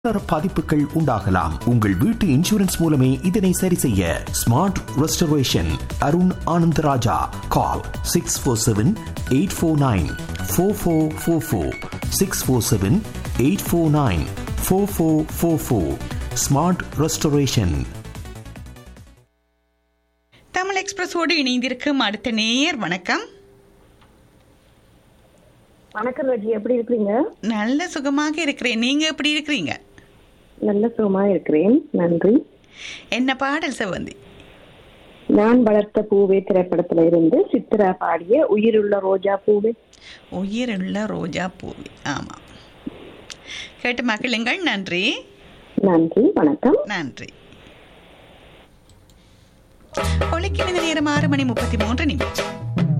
பலர் பாதிப்புகள் உண்டாகலாம் உங்கள் வீட்டு இன்சூரன்ஸ் மூலமே இதனை சரி செய்ய Smart Restoration Arun Anantharaja call six four seven eight four nine four four four four six four seven eight four nine four four four four Smart Restoration Tamil எக்ஸ்பிரஸோடு இணைந்திருக்கும் அடுத்த நேயர் வணக்கம் வணக்கம் ரஜி எப்படி இருக்கீங்க நல்ல சுகமாக இருக்கிறேன் நீங்க எப்படி இருக்கிறீங்க நல்ல சுகமா இருக்கிறேன் நன்றி என்ன பாடல் செவந்தி நான் வளர்த்த பூவே திரைப்படத்துல இருந்து சித்ரா பாடிய உயிருள்ள ரோஜா பூவே உயிருள்ள ரோஜா பூவி ஆமா கேட்டு மகிழுங்கள் நன்றி நன்றி வணக்கம் நன்றி ஒலிக்கிழந்த நேரம் ஆறு மணி முப்பத்தி மூன்று நிமிஷம்